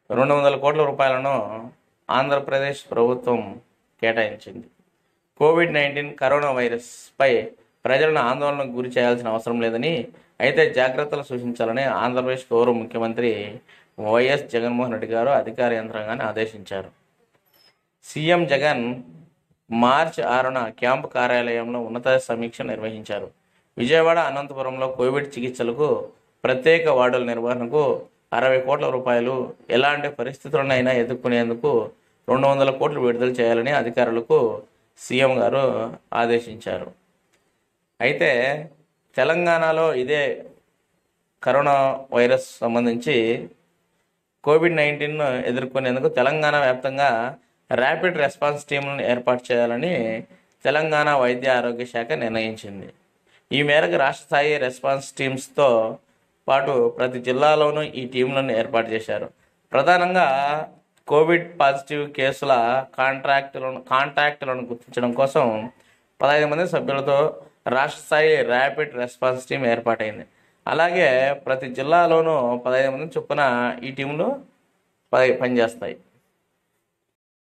రెండు వందల కోట్ల రూపాయలను ఆంధ్రప్రదేశ్ ప్రభుత్వం కేటాయించింది కోవిడ్ నైన్టీన్ కరోనా వైరస్పై ప్రజలను ఆందోళనకు గురి చేయాల్సిన అవసరం లేదని అయితే జాగ్రత్తలు సూచించాలని ఆంధ్రప్రదేశ్ గౌరవ ముఖ్యమంత్రి వైఎస్ జగన్మోహన్ రెడ్డి గారు అధికార యంత్రాంగాన్ని ఆదేశించారు సీఎం జగన్ మార్చి ఆరున క్యాంపు కార్యాలయంలో ఉన్నత సమీక్ష నిర్వహించారు విజయవాడ అనంతపురంలో కోవిడ్ చికిత్సలకు ప్రత్యేక వార్డుల నిర్వహణకు అరవై కోట్ల రూపాయలు ఎలాంటి పరిస్థితులనైనా ఎదుర్కొనేందుకు రెండు వందల కోట్లు విడుదల చేయాలని అధికారులకు సీఎం గారు ఆదేశించారు అయితే తెలంగాణలో ఇదే కరోనా వైరస్ సంబంధించి కోవిడ్ నైన్టీన్ ఎదుర్కొనేందుకు తెలంగాణ వ్యాప్తంగా ర్యాపిడ్ రెస్పాన్స్ టీంలను ఏర్పాటు చేయాలని తెలంగాణ వైద్య ఆరోగ్య శాఖ నిర్ణయించింది ఈ మేరకు రాష్ట్ర స్థాయి రెస్పాన్స్ టీమ్స్తో పాటు ప్రతి జిల్లాలోనూ ఈ టీంలను ఏర్పాటు చేశారు ప్రధానంగా కోవిడ్ పాజిటివ్ కేసుల కాంట్రాక్టులను కాంటాక్టులను గుర్తించడం కోసం పదహైదు మంది సభ్యులతో రాష్ట్ర స్థాయి ర్యాపిడ్ రెస్పాన్స్ టీం ఏర్పాటైంది అలాగే ప్రతి జిల్లాలోనూ పదహైదు మంది చొప్పున ఈ టీంలు ప పనిచేస్తాయి